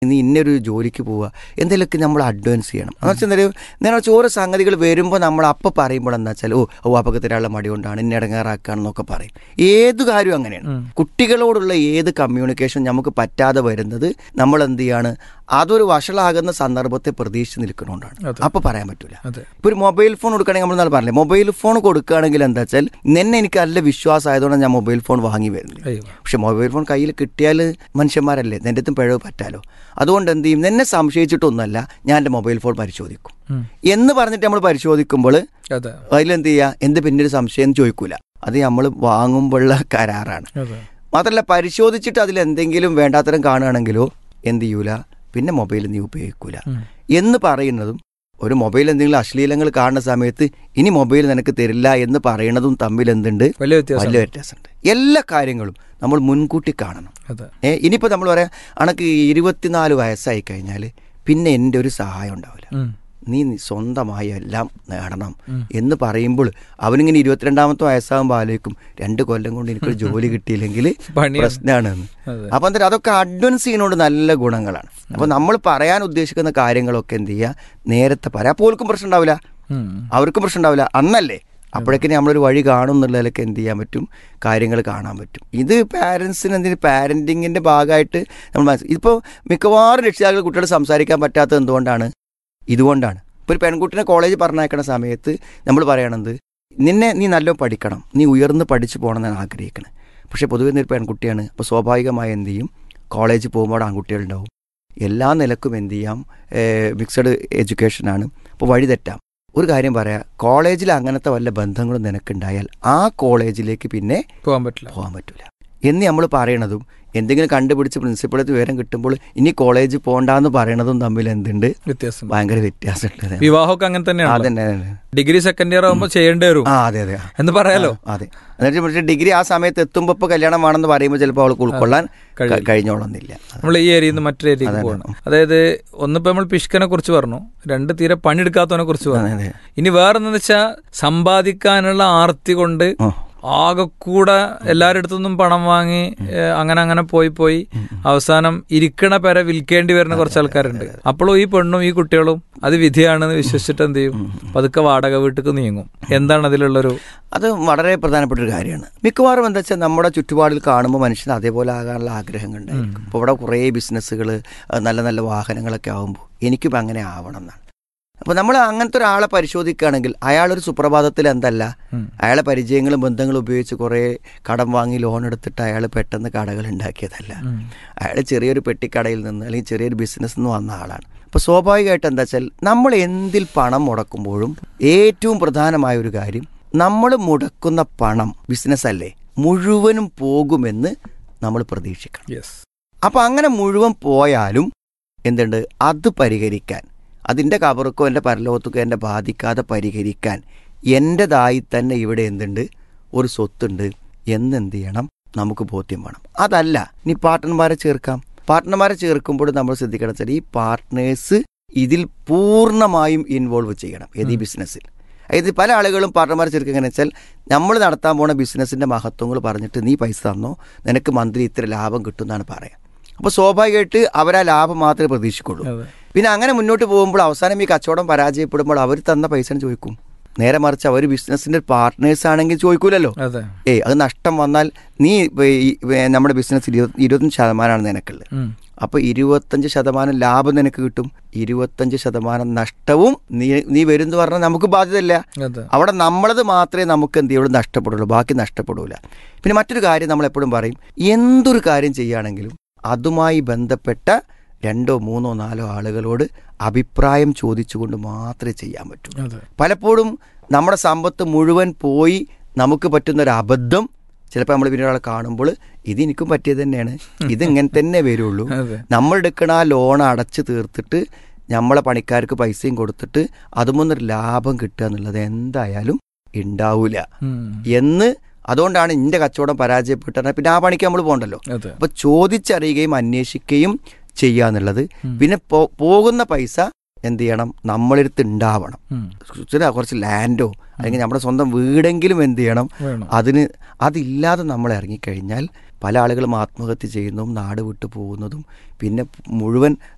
നീ ഇന്നൊരു ജോലിക്ക് പോവുക എന്തെങ്കിലുമൊക്കെ നമ്മൾ അഡ്വാൻസ് ചെയ്യണം എന്ന് വെച്ചാൽ എന്തായാലും നിങ്ങൾ ചോറ് സംഗതികൾ വരുമ്പോൾ നമ്മൾ അപ്പം പറയുമ്പോൾ എന്താ വെച്ചാൽ ഓ ഓ അപകടത്തിലുള്ള മടി കൊണ്ടാണ് ഇന്നെ ഇടങ്ങാറാക്കുകയാണെന്നൊക്കെ പറയും ഏത് കാര്യവും അങ്ങനെയാണ് കുട്ടികളോടുള്ള ഏത് കമ്മ്യൂണിക്കേഷൻ നമുക്ക് പറ്റാതെ വരുന്നത് നമ്മൾ എന്ത് ചെയ്യാണ് അതൊരു വഷളാകുന്ന സന്ദർഭത്തെ പ്രതീക്ഷിച്ച് നിൽക്കുന്നതുകൊണ്ടാണ് അതെ. അപ്പോൾ പറയാൻ പറ്റൂല അതെ ഇപ്പോൾ ഒരു മൊബൈൽ ഫോൺ കൊടുക്കുകയാണെങ്കിൽ നമ്മൾ നാളെ പറഞ്ഞില്ലേ മൊബൈൽ ഫോൺ കൊടുക്കുകയാണെങ്കിൽ എന്താ വെച്ചാൽ നിന്നെ എനിക്ക് നല്ല വിശ്വാസമായതുകൊണ്ട് ഞാൻ മൊബൈൽ ഫോൺ വാങ്ങി വരുന്നില്ല അയ്യോ പക്ഷെ മൊബൈൽ ഫോൺ കയ്യിൽ കിട്ടിയാൽ മനുഷ്യന്മാരല്ലേ നിൻ്റെ അടുത്തും പിഴവ് പറ്റാലോ അതുകൊണ്ട് എന്ത് ചെയ്യും നിന്നെ സംശയിച്ചിട്ടൊന്നുമല്ല ഞാൻ എൻ്റെ മൊബൈൽ ഫോൺ പരിശോധിക്കും ഉം. എന്ന് പറഞ്ഞിട്ട് നമ്മൾ പരിശോധിക്കുമ്പോൾ അതെ അതിലെന്ത് ചെയ്യുക എന്ത് പിന്നൊരു സംശയം എന്ന് ചോദിക്കൂല അത് നമ്മൾ വാങ്ങുമ്പോഴുള്ള കരാറാണ് അതെ മാത്രമല്ല പരിശോധിച്ചിട്ട് അതിൽ എന്തെങ്കിലും വേണ്ടാത്തരം കാണുകയാണെങ്കിലോ എന്ത് ചെയ്യൂല പിന്നെ മൊബൈൽ നീ ഉപയോഗിക്കൂല ഉം. എന്ന് പറയുന്നതും ഒരു മൊബൈൽ എന്തെങ്കിലും അശ്ലീലങ്ങൾ കാണുന്ന സമയത്ത് ഇനി മൊബൈൽ നിനക്ക് തരില്ല എന്ന് പറയുന്നതും തമ്മിൽ എന്തുണ്ട് വലിയ വ്യത്യാസം വലിയ വ്യത്യാസമുണ്ട് എല്ലാ കാര്യങ്ങളും നമ്മൾ മുൻകൂട്ടി കാണണം അതെ ഏ ഇനിയിപ്പോൾ നമ്മൾ പറയാം അണക്ക് ഇരുപത്തിനാല് വയസ്സായി കഴിഞ്ഞാൽ പിന്നെ എൻ്റെ ഒരു സഹായം ഉണ്ടാവില്ല ഉം. നീ നി- സ്വന്തമായി എല്ലാം നേടണം ഉം. എന്ന് പറയുമ്പോൾ അവനിങ്ങനെ ഇരുപത്തിരണ്ടാമത്തെ വയസ്സാകുമ്പോൾ ആലോചിക്കും രണ്ട് കൊല്ലം കൊണ്ട് എനിക്കൊരു ജോലി കിട്ടിയില്ലെങ്കിൽ പണിയാണ്. പ്രശ്നമാണ് എന്ന് അതെ അപ്പം എന്താ അതൊക്കെ അഡ്വാൻസ് ചെയ്യുന്നതുകൊണ്ട് നല്ല ഗുണങ്ങളാണ് അപ്പോൾ നമ്മൾ പറയാൻ ഉദ്ദേശിക്കുന്ന കാര്യങ്ങളൊക്കെ എന്ത് ചെയ്യുക നേരത്തെ പറയാം അപ്പോൾ ഓർക്കും പ്രശ്നം ഉണ്ടാവില്ല ഉം. അവർക്കും പ്രശ്നം ഉണ്ടാവില്ല അന്നല്ലേ അപ്പോഴേക്കും നമ്മളൊരു വഴി കാണും എന്നുള്ളതിലൊക്കെ എന്ത് ചെയ്യാൻ പറ്റും കാര്യങ്ങൾ കാണാൻ പറ്റും ഇത് പാരൻസിന് എന്തിന് പാരൻറ്റിങ്ങിൻ്റെ ഭാഗമായിട്ട് നമ്മൾ മനസ്സിൽ ഇപ്പോൾ മിക്കവാറും രക്ഷിതാക്കൾ കുട്ടികൾ സംസാരിക്കാൻ പറ്റാത്തത് എന്തുകൊണ്ടാണ് ഇതുകൊണ്ടാണ് ഇപ്പോൾ ഒരു പെൺകുട്ടിനെ കോളേജിൽ പറഞ്ഞയക്കണ സമയത്ത് നമ്മൾ പറയണത് നിന്നെ നീ നല്ല പഠിക്കണം നീ ഉയർന്ന് പഠിച്ചു പോകണം എന്നാണ് ആഗ്രഹിക്കുന്നത് പക്ഷേ പൊതുവെ നീ ഒരു പെൺകുട്ടിയാണ് അപ്പോൾ സ്വാഭാവികമായി എന്ത് ചെയ്യും കോളേജിൽ പോകുമ്പോൾ ആൺകുട്ടികളുണ്ടാവും എല്ലാ നിലക്കും എന്ത് ചെയ്യാം മിക്സഡ് എഡ്യൂക്കേഷനാണ് അപ്പോൾ വഴി തെറ്റാം ഒരു കാര്യം പറയാം കോളേജിൽ അങ്ങനത്തെ വല്ല ബന്ധങ്ങളും നിനക്കുണ്ടായാൽ ആ കോളേജിലേക്ക് പിന്നെ പോകാൻ പറ്റില്ല പോകാൻ പറ്റില്ല എന്ന് നമ്മൾ പറയണതും എന്തെങ്കിലും കണ്ടുപിടിച്ച് പ്രിൻസിപ്പളത്ത് വിവരം കിട്ടുമ്പോൾ ഇനി കോളേജിൽ പോകണ്ടെന്ന് പറയണതും തമ്മിൽ എന്തുണ്ട് വ്യത്യാസം ഭയങ്കര വ്യത്യാസമുണ്ട് വിവാഹമൊക്കെ അങ്ങനെ തന്നെയാണ് അതന്നെ അതന്നെ. ഡിഗ്രി സെക്കൻഡ് ഇയർ ആകുമ്പോൾ ചെയ്യേണ്ടി വരും ആ അതെ അതെ എന്ന് പറയാലോ ആ, അതെ എന്നിട്ട് പക്ഷേ ഡിഗ്രി ആ സമയത്ത് എത്തുമ്പോൾ ഇപ്പോൾ കല്യാണം വേണമെന്ന് പറയുമ്പോൾ ചിലപ്പോൾ അവൾക്ക് ഉൾക്കൊള്ളാൻ കഴിയില്ല. കഴിഞ്ഞോളന്നില്ല നമ്മൾ ഈ ഏരിയയിൽ നിന്ന് മറ്റൊരു ഏരിയയിലേക്ക് അതെ, പോകണം അതായത് ഒന്നിപ്പോ നമ്മൾ പിഷ്കനെ കുറിച്ച് പറഞ്ഞു രണ്ട് തീരെ പണിയെടുക്കാത്തവനെ കുറിച്ച് പറഞ്ഞു അതെ ഇനി വേറെന്താ വെച്ചാൽ സമ്പാദിക്കാനുള്ള ആർത്തി കൊണ്ട് ആ. ആകെ കൂടെ എല്ലാവരുടെ അടുത്തുനിന്നും പണം വാങ്ങി ഏ, അങ്ങനെ അങ്ങനെ പോയി പോയി അവസാനം ഇരിക്കണ പെര വിൽക്കേണ്ടി വരുന്ന കുറച്ച് ആൾക്കാരുണ്ട് അപ്പോഴും ഈ പെണ്ണും ഈ കുട്ടികളും അത് വിധിയാണെന്ന് വിശ്വസിച്ചിട്ട് എന്ത് ചെയ്യും പതുക്കെ വാടക വീട്ടിക്ക് നീങ്ങും എന്താണ് അതിലുള്ളൊരു അത് വളരെ പ്രധാനപ്പെട്ട ഒരു കാര്യമാണ് മിക്കവാറും എന്താ വെച്ചാൽ നമ്മുടെ ചുറ്റുപാടിൽ കാണുമ്പോൾ മനുഷ്യന് അതേപോലെ ആകാനുള്ള ആഗ്രഹങ്ങൾ ഉണ്ടായിരിക്കും ഇപ്പോൾ ഇവിടെ കുറേ ബിസിനസ്സുകൾ നല്ല നല്ല വാഹനങ്ങളൊക്കെ ആകുമ്പോൾ എനിക്കും അങ്ങനെ ആവണം എന്നാണ് അപ്പോൾ നമ്മൾ അങ്ങനത്തെ ഒരാളെ പരിശോധിക്കുകയാണെങ്കിൽ അയാളൊരു സുപ്രഭാതത്തിൽ എന്തല്ല ഉം. അയാളെ പരിചയങ്ങളും ബന്ധങ്ങളും ഉപയോഗിച്ച് കുറേ കടം വാങ്ങി ലോൺ എടുത്തിട്ട് അയാൾ പെട്ടെന്ന് കടകൾ ഉണ്ടാക്കിയതല്ല ഉം. അയാൾ ചെറിയൊരു പെട്ടിക്കടയിൽ നിന്ന് അല്ലെങ്കിൽ ചെറിയൊരു ബിസിനസ് നിന്ന് വന്ന ആളാണ് അപ്പോൾ സ്വാഭാവികമായിട്ട് എന്താ വെച്ചാൽ നമ്മൾ എന്തിൽ പണം മുടക്കുമ്പോഴും ഏറ്റവും പ്രധാനമായ ഒരു കാര്യം നമ്മൾ മുടക്കുന്ന പണം ബിസിനസ് അല്ലേ മുഴുവനും പോകുമെന്ന് നമ്മൾ പ്രതീക്ഷിക്കണം യെസ് അപ്പോൾ അങ്ങനെ മുഴുവൻ പോയാലും എന്തുണ്ട് അത് പരിഹരിക്കാൻ അതിൻ്റെ കബറുക്കോ എൻ്റെ പരലോകത്തുക്കോ എന്നെ ബാധിക്കാതെ പരിഹരിക്കാൻ എൻ്റെതായി തന്നെ ഇവിടെ എന്തുണ്ട് ഒരു സ്വത്തുണ്ട് എന്നെന്ത് ചെയ്യണം നമുക്ക് ബോധ്യം വേണം അതല്ല ഇനി പാർട്ട്ണർമാരെ ചേർക്കാം പാർട്ട്ണർമാരെ ചേർക്കുമ്പോൾ നമ്മൾ ശ്രദ്ധിക്കണം വെച്ചാൽ ഈ പാർട്ട്നേഴ്സ് ഇതിൽ പൂർണ്ണമായും ഇൻവോൾവ് ചെയ്യണം ഏത് ഈ ബിസിനസ്സിൽ അതായത് പല ആളുകളും പാർട്ട്ണർമാരെ ചേർക്കുക എങ്ങനെ വെച്ചാൽ നമ്മൾ നടത്താൻ പോണ ബിസിനസ്സിൻ്റെ മഹത്വങ്ങൾ പറഞ്ഞിട്ട് നീ പൈസ തന്നോ നിനക്ക് മന്ത്ലി ഇത്ര ലാഭം കിട്ടും എന്നാണ് പറയാം അപ്പോൾ സ്വാഭാവികമായിട്ട് അവർ ആ ലാഭം മാത്രമേ പ്രതീക്ഷിക്കുള്ളൂ അതെ പിന്നെ അങ്ങനെ മുന്നോട്ട് പോകുമ്പോൾ അവസാനം ഈ കച്ചവടം പരാജയപ്പെടുമ്പോൾ അവർ തന്ന പൈസ ചോദിക്കും നേരെ മറിച്ച് അവർ ബിസിനസ്സിന്റെ പാർട്ട്നേഴ്സ് ആണെങ്കിൽ ചോദിക്കൂലല്ലോ അതെ ഏയ് അത് നഷ്ടം വന്നാൽ നീ ഇപ്പൊ ഈ വേ- നമ്മുടെ ബിസിനസ് ഇരുപത്തഞ്ച് ശതമാനമാണ് നിനക്കുള്ളത് ഉം. അപ്പോൾ ഇരുപത്തഞ്ച് ശതമാനം ലാഭം നിനക്ക് കിട്ടും ഇരുപത്തഞ്ച് ശതമാനം നഷ്ടവും നീ നീ വരും എന്ന് പറഞ്ഞാൽ നമുക്ക് ബാധ്യതയില്ല അതെ അവിടെ നമ്മളത് മാത്രമേ നമുക്ക് എന്ത് ചെയ്യുള്ളൂ നഷ്ടപ്പെടുള്ളൂ ബാക്കി നഷ്ടപ്പെടൂല പിന്നെ മറ്റൊരു കാര്യം നമ്മൾ എപ്പോഴും പറയും എന്തൊരു കാര്യം ചെയ്യുകയാണെങ്കിലും അതുമായി ബന്ധപ്പെട്ട രണ്ടോ മൂന്നോ നാലോ ആളുകളോട് അഭിപ്രായം ചോദിച്ചുകൊണ്ട് മാത്രമേ ചെയ്യാൻ പറ്റൂ അതെ പലപ്പോഴും നമ്മുടെ സമ്പത്ത് മുഴുവൻ പോയി നമുക്ക് പറ്റുന്ന ഒരു അബദ്ധം ചിലപ്പോൾ നമ്മൾ പിന്നെ ഒരാളെ കാണുമ്പോൾ ഇത് എനിക്കും പറ്റിയത് തന്നെയാണ് ഇത് ഇങ്ങനെ തന്നെ വരുള്ളൂ അതെ നമ്മൾ എടുക്കണ ആ ലോൺ അടച്ച് തീർത്തിട്ട് നമ്മളെ പണിക്കാർക്ക് പൈസയും കൊടുത്തിട്ട് അതുമൊന്നൊരു ലാഭം കിട്ടുക എന്നുള്ളത് എന്തായാലും ഉണ്ടാവൂല ഉം. എന്ന് അതുകൊണ്ടാണ് ഇന്റെ കച്ചവടം പരാജയപ്പെട്ടത് പിന്നെ ആ പണിക്ക് നമ്മൾ പോകണ്ടല്ലോ അതെ അപ്പൊ ചോദിച്ചറിയുകയും അന്വേഷിക്കുകയും ചെയ്യുക എന്നുള്ളത് ഉം. പിന്നെ പോ- പോകുന്ന പൈസ എന്ത് ചെയ്യണം നമ്മളെടുത്ത് ഉണ്ടാവണം ഉം. ചില കുറച്ച് ലാൻഡോ അല്ലെങ്കിൽ നമ്മുടെ സ്വന്തം വീടെങ്കിലും എന്ത് ചെയ്യണം വേണം അതിന് അതില്ലാതെ നമ്മൾ ഇറങ്ങിക്കഴിഞ്ഞാൽ പല ആളുകളും ആത്മഹത്യ ചെയ്യുന്നതും നാട് വിട്ടു പോകുന്നതും പിന്നെ മുഴുവൻ